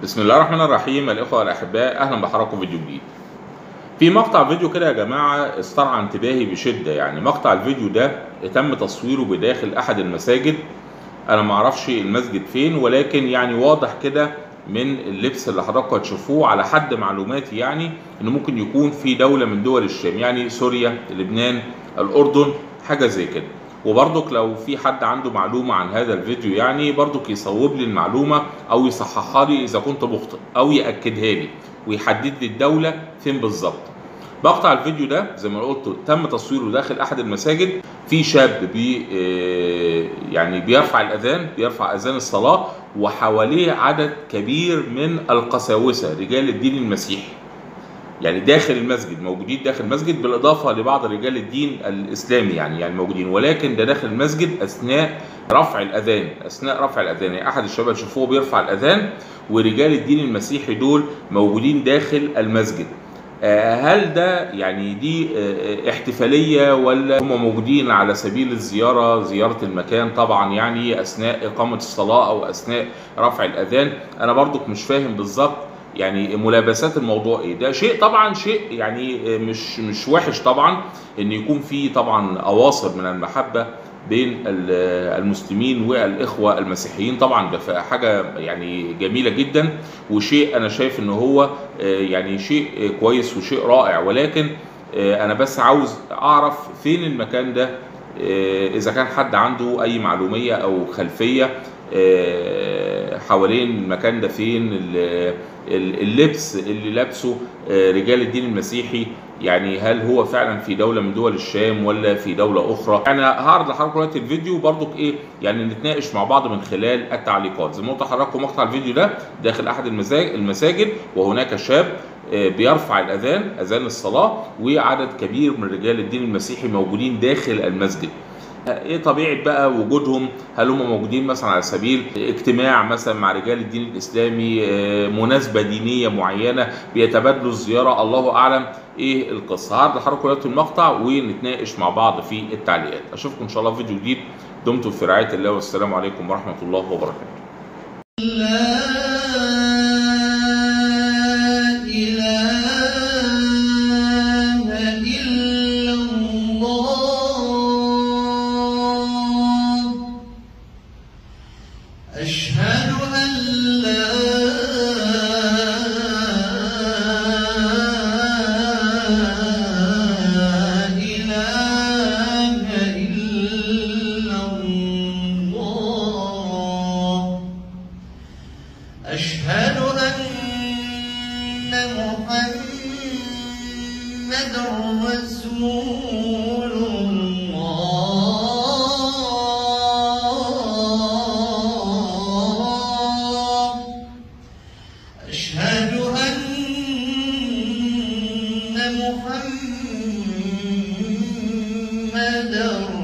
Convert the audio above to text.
بسم الله الرحمن الرحيم الإخوة الأحباء أهلا بحضراتكم فيديو جديد. في مقطع فيديو كده يا جماعة استرعى انتباهي بشدة يعني مقطع الفيديو ده تم تصويره بداخل أحد المساجد أنا معرفش المسجد فين ولكن يعني واضح كده من اللبس اللي حضراتكم هتشوفوه على حد معلوماتي يعني إنه ممكن يكون في دولة من دول الشام يعني سوريا، لبنان، الأردن حاجة زي كده. وبرضك لو في حد عنده معلومة عن هذا الفيديو يعني برضك يصوب لي المعلومة أو يصححها لي إذا كنت مخطئ أو يأكدها لي ويحدد لي الدولة فين بالظبط. مقطع الفيديو ده زي ما قلت تم تصويره داخل أحد المساجد في شاب بي يعني بيرفع الأذان بيرفع أذان الصلاة وحواليه عدد كبير من القساوسة رجال الدين المسيحي. يعني داخل المسجد موجودين داخل المسجد بالاضافه لبعض رجال الدين الاسلامي يعني يعني موجودين ولكن ده داخل المسجد اثناء رفع الاذان اثناء رفع الاذان يعني احد الشباب شافوه بيرفع الاذان ورجال الدين المسيحي دول موجودين داخل المسجد هل ده يعني دي احتفاليه ولا هم موجودين على سبيل الزياره زياره المكان طبعا يعني اثناء اقامه الصلاه او اثناء رفع الاذان انا برضك مش فاهم بالظبط يعني ملابسات الموضوع ايه ده شيء طبعا شيء يعني مش مش وحش طبعا ان يكون في طبعا اواصر من المحبه بين المسلمين والاخوه المسيحيين طبعا ده حاجه يعني جميله جدا وشيء انا شايف ان هو يعني شيء كويس وشيء رائع ولكن انا بس عاوز اعرف فين المكان ده اذا كان حد عنده اي معلوميه او خلفيه حوالين المكان ده فين اللبس اللي لابسه رجال الدين المسيحي يعني هل هو فعلا في دوله من دول الشام ولا في دوله اخرى يعني هعرض لحضراتكم دلوقتي الفيديو برضك ايه يعني نتناقش مع بعض من خلال التعليقات زي ما قلت لحضراتكم مقطع الفيديو ده داخل احد المساجد وهناك شاب بيرفع الاذان اذان الصلاه وعدد كبير من رجال الدين المسيحي موجودين داخل المسجد ايه طبيعه بقى وجودهم هل هم موجودين مثلا على سبيل اجتماع مثلا مع رجال الدين الاسلامي مناسبه دينيه معينه بيتبادلوا الزياره الله اعلم ايه القصه هعرض لحضراتكم دلوقتي المقطع ونتناقش مع بعض في التعليقات اشوفكم ان شاء الله في فيديو جديد دمتم في رعايه الله والسلام عليكم ورحمه الله وبركاته أشهد أن لا إله إلا الله أشهد أن محمدا رسول الله أشهد أن محمدا